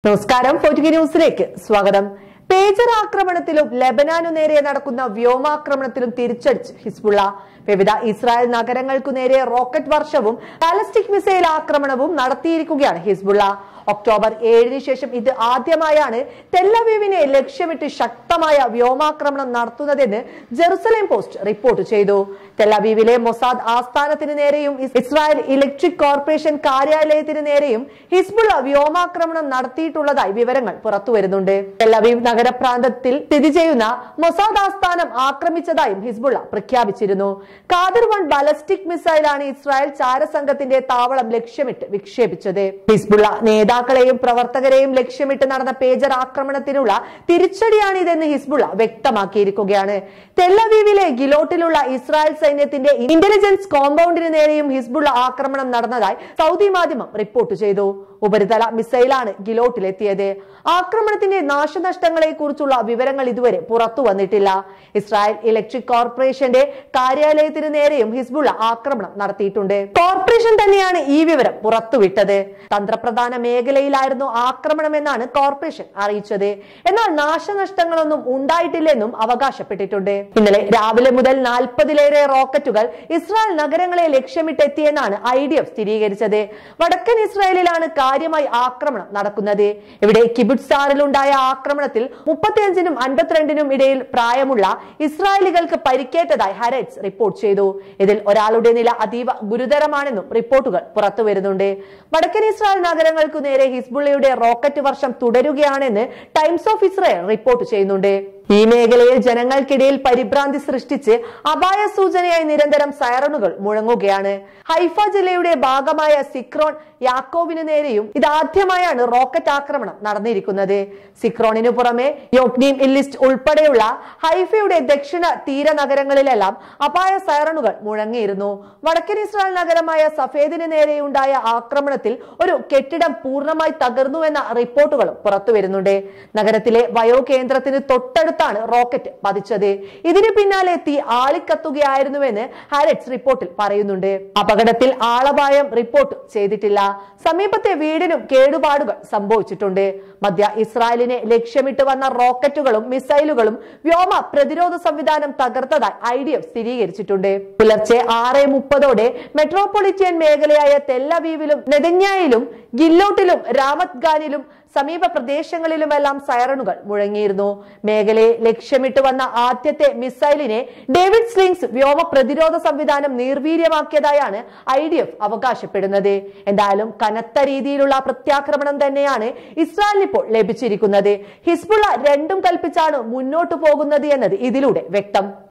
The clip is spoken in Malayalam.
നമസ്കാരം ഫോർട്ടുഗി ന്യൂസിലേക്ക് സ്വാഗതം പേജർ ആക്രമണത്തിലും ലബനാനു നേരെ നടക്കുന്ന വ്യോമാക്രമണത്തിലും തിരിച്ചടിച്ച് ഹിസ്ബുള്ള വിവിധ ഇസ്രായേൽ നഗരങ്ങൾക്കു നേരെ റോക്കറ്റ് വർഷവും ബാലസ്റ്റിക് മിസൈൽ ആക്രമണവും നടത്തിയിരിക്കുകയാണ് ഹിസ്ബുള്ള ഒക്ടോബർ ഏഴിന് ശേഷം ഇത് ആദ്യമായാണ് ടെല്ലവീവിനെ ലക്ഷ്യമിട്ട് ശക്തമായ വ്യോമാക്രമണം നടത്തുന്നതെന്ന് ജെറുസലേം പോസ്റ്റ് റിപ്പോർട്ട് ചെയ്തു ടെല്ലവീവിലെ മൊസാദ് ആസ്ഥാനത്തിന് നേരെയും ഇസ് ഇസ്രായേൽ ഇലക്ട്രിക് കോർപ്പറേഷൻ കാര്യാലയത്തിന് നേരെയും ഹിസ്ബുള്ള വ്യോമാക്രമണം നടത്തിയിട്ടുള്ളതായി വിവരങ്ങൾ പുറത്തുവരുന്നുണ്ട് ടെല്ലവീവ് നഗരപ്രാന്തത്തിൽ സ്ഥിതി ചെയ്യുന്ന മൊസാദ് ആസ്ഥാനം ആക്രമിച്ചതായും ഹിസ്ബുള്ള പ്രഖ്യാപിച്ചിരുന്നു കാദിർ വൺ ബാലസ്റ്റിക് മിസൈലാണ് ഇസ്രായേൽ ചാരസംഘത്തിന്റെ താവളം ലക്ഷ്യമിട്ട് വിക്ഷേപിച്ചത് ഹിസ്ബുള്ള നേതാക്കളെയും പ്രവർത്തകരെയും ലക്ഷ്യമിട്ട് നടന്ന പേജർ ആക്രമണത്തിനുള്ള തിരിച്ചടിയാണിതെന്ന് ഹിസ്ബുള്ള വ്യക്തമാക്കിയിരിക്കുകയാണ് തെല്ലവീവിലെ ഗിലോട്ടിലുള്ള ഇസ്രായേൽ സൈന്യത്തിന്റെ ഇന്റലിജൻസ് കോമ്പൗണ്ടിന് നേരെയും ഹിസ്ബുള്ള ആക്രമണം നടന്നതായി സൗദി മാധ്യമം റിപ്പോർട്ട് ചെയ്തു ഉപരിതല മിസൈലാണ് ഗിലോട്ടിലെത്തിയത് ആക്രമണത്തിന്റെ നാശനഷ്ടങ്ങളെ കുറിച്ചുള്ള വിവരങ്ങൾ ഇതുവരെ പുറത്തു വന്നിട്ടില്ല ഇസ്രായേൽ ഇലക്ട്രിക് കോർപ്പറേഷന്റെ കാര്യാലയത്തിന് നേരെയും ഹിസ്ബുള്ള ആക്രമണം നടത്തിയിട്ടുണ്ട് കോർപ്പറേഷൻ തന്നെയാണ് ഈ വിവരം പുറത്തുവിട്ടത് തന്ത്രപ്രധാന മേഖലയിലായിരുന്നു ആക്രമണമെന്നാണ് കോർപ്പറേഷൻ അറിയിച്ചത് എന്നാൽ നാശനഷ്ടങ്ങളൊന്നും ഉണ്ടായിട്ടില്ലെന്നും അവകാശപ്പെട്ടിട്ടുണ്ട് ഇന്നലെ രാവിലെ മുതൽ നാൽപ്പതിലേറെ റോക്കറ്റുകൾ ഇസ്രായേൽ നഗരങ്ങളെ ലക്ഷ്യമിട്ടെത്തിയെന്നാണ് ഐ ഡി എഫ് സ്ഥിരീകരിച്ചത് വടക്കൻ ഇസ്രായേലിലാണ് കാര്യമായി ആക്രമണം നടക്കുന്നത് ഇവിടെ കിബുട്സാറിലുണ്ടായ ആക്രമണത്തിൽ മുപ്പത്തിയഞ്ചിനും അൻപത്തിരണ്ടിനും ഇടയിൽ പ്രായമുള്ള ഇസ്രായേലികൾക്ക് പരിക്കേറ്റതായി ഹരറ്റ്സ് റിപ്പോർട്ട് ചെയ്തു ഇതിൽ ഒരാളുടെ നില അതീവ ഗുരുതരമാണെന്നും റിപ്പോർട്ടുകൾ പുറത്തു വരുന്നുണ്ട് വടക്കൻ ഇസ്രായേൽ നഗരങ്ങൾക്കു നേരെ ഹിസ്ബുള്ളയുടെ റോക്കറ്റ് വർഷം തുടരുകയാണെന്ന് ടൈംസ് ഓഫ് ഇസ്രായേൽ റിപ്പോർട്ട് ചെയ്യുന്നുണ്ട് ഈ മേഖലയിൽ ജനങ്ങൾക്കിടയിൽ പരിഭ്രാന്തി സൃഷ്ടിച്ച് അപായ സൂചനയായി നിരന്തരം സൈറണുകൾ മുഴങ്ങുകയാണ് ഹൈഫ ജില്ലയുടെ ഭാഗമായ സിക്രോൺ യാക്കോവിന് നേരെയും ഇതാദ്യമായാണ് റോക്കറ്റ് ആക്രമണം നടന്നിരിക്കുന്നത് സിക്രോണിനു പുറമെ യോക്നീം ഇല്ലിസ്റ്റ് ഉൾപ്പെടെയുള്ള ഹൈഫയുടെ ദക്ഷിണ തീര നഗരങ്ങളിലെല്ലാം അപായ സൈറണുകൾ മുഴങ്ങിയിരുന്നു വടക്കൻ ഇസ്രായേൽ നഗരമായ സഫേദിന് നേരെയുണ്ടായ ആക്രമണത്തിൽ ഒരു കെട്ടിടം പൂർണ്ണമായി തകർന്നുവെന്ന റിപ്പോർട്ടുകളും പുറത്തുവരുന്നുണ്ട് നഗരത്തിലെ വയോ കേന്ദ്രത്തിന് തൊട്ടടുത്താണ് റോക്കറ്റ് പതിച്ചത് ഇതിന് പിന്നാലെ തീ ആളിക്കത്തുകയായിരുന്നുവെന്ന് ഹാരറ്റ്സ് റിപ്പോർട്ടിൽ പറയുന്നുണ്ട് അപകടത്തിൽ ആളപായം റിപ്പോർട്ട് ചെയ്തിട്ടില്ല സമീപത്തെ വീടിനും കേടുപാടുകൾ സംഭവിച്ചിട്ടുണ്ട് മധ്യ ഇസ്രായേലിനെ ലക്ഷ്യമിട്ട് വന്ന റോക്കറ്റുകളും മിസൈലുകളും വ്യോമ പ്രതിരോധ സംവിധാനം തകർത്തതായി ഐ ഡി എഫ് സ്ഥിരീകരിച്ചിട്ടുണ്ട് പുലർച്ചെ ആറ് മുപ്പതോടെ മെട്രോപൊളിറ്റൻ മേഖലയായ തെല്ലവീവിലും നെതന്യായിലും ഗില്ലോട്ടിലും രാമത് ഖാനിലും സമീപ പ്രദേശങ്ങളിലുമെല്ലാം സൈറണുകൾ മുഴങ്ങിയിരുന്നു മേഖലയെ ലക്ഷ്യമിട്ട് വന്ന ആദ്യത്തെ മിസൈലിനെ ഡേവിഡ് സ്ലിങ്സ് വ്യോമ പ്രതിരോധ സംവിധാനം നിർവീര്യമാക്കിയതായാണ് ഐ ഡി എഫ് അവകാശപ്പെടുന്നത് എന്തായാലും കനത്ത രീതിയിലുള്ള പ്രത്യാക്രമണം തന്നെയാണ് ഇസ്രായേലിന് ഇപ്പോൾ ലഭിച്ചിരിക്കുന്നത് ഹിസ്ബുള്ള രണ്ടും കൽപ്പിച്ചാണ് മുന്നോട്ടു പോകുന്നത് എന്നത് ഇതിലൂടെ വ്യക്തം